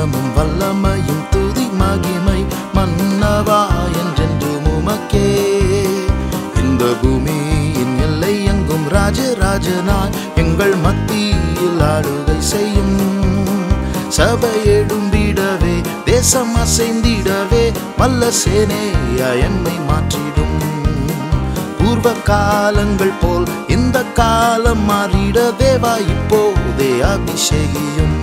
ராஜ்யமும் வல்லமையும் துதி மகிமை மன்னவா என்றென்றும் உமக்கே இந்த பூமியின் எல்லை எங்கும் ராஜராஜனாய் எங்கள் மத்தியில் ஆளுகை செய்யும் சபையெடும்பிடவே தேசம் அசைந்திடவே வல்ல சேனையா எம்மை மாற்றிடும் பூர்வ காலங்கள் போல் இந்த காலம் மாறிட தேவா இப்போதே அபிஷேகியும்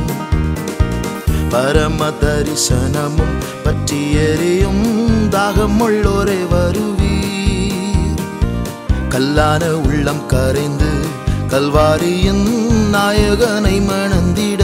பரம தரிசனமும் பற்றி எரியும் தாகம் உள்ளோரே வருவீர் கல்லான உள்ளம் கரைந்து கல்வாரியின் நாயகனை மணந்திட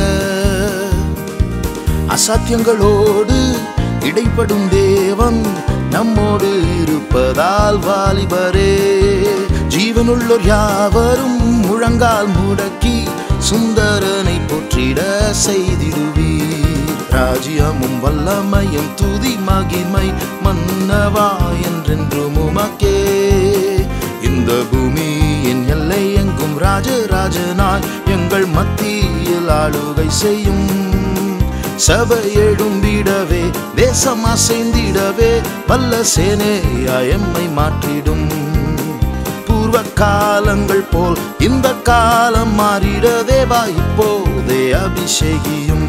அசாத்தியங்களோடு இடைப்படும் தேவன் நம்மோடு இருப்பதால் வாலிபரே ஜீவனுள்ளோர் யாவரும் முழங்கால் முடக்கி சுந்தரனை போற்றிட செய்திடுவீர் ராஜ்யமும் வல்லமையும் துதி மகிமை மன்னவா என்றென்றும் உமக்கே இந்த பூமியின் எல்லை எங்கும் ராஜராஜனாய் எங்கள் மத்தியில் ஆளுகை செய்யும் சபை எழும்பிடவே தேசம் அசைந்திடவே வல்ல சேனையா எம்மை மாற்றிடும் பூர்வ காலங்கள் போல் இந்த காலம் மாறிட தேவா இப்போதே அபிஷேகியும்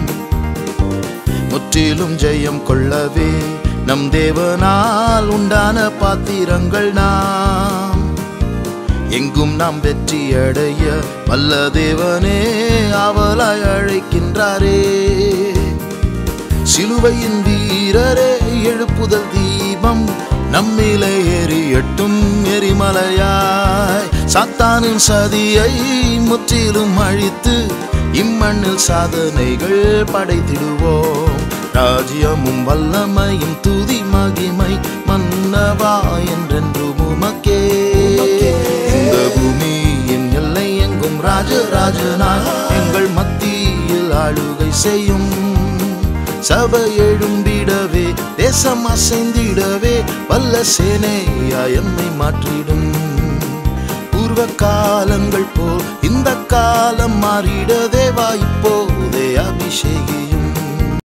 முற்றிலும் ஜெயம் கொள்ளவே நம் தேவனால் உண்டான பாத்திரங்கள் நாம் எங்கும் நாம் வெற்றி அடைய வல்ல தேவனே ஆவலாய் அழைக்கின்றாரே சிலுவையின் வீரரே எழுப்புதல் தீபம் நம்மிலே எரியட்டும் எரிமலையாய் சாத்தானின் சதியை முற்றிலும் அழித்து இம்மண்ணில் சாதனைகள் படைத்திடுவோம் ராஜ்யமும் வல்லமையும் துதி மகிமை மன்னவா என்றென்றும் உமக்கே இந்த பூமியின் எல்லை எங்கும் ராஜராஜனாய் எங்கள் மத்தியில் ஆளுகை செய்யும் சபை எழும்பிடவே தேசம் அசைந்திடவே வல்ல சேனையா எம்மை மாற்றிடும் பூர்வ காலங்கள் போல் இந்த காலம் மாறிட தேவா இப்போதே அபிஷேகியும்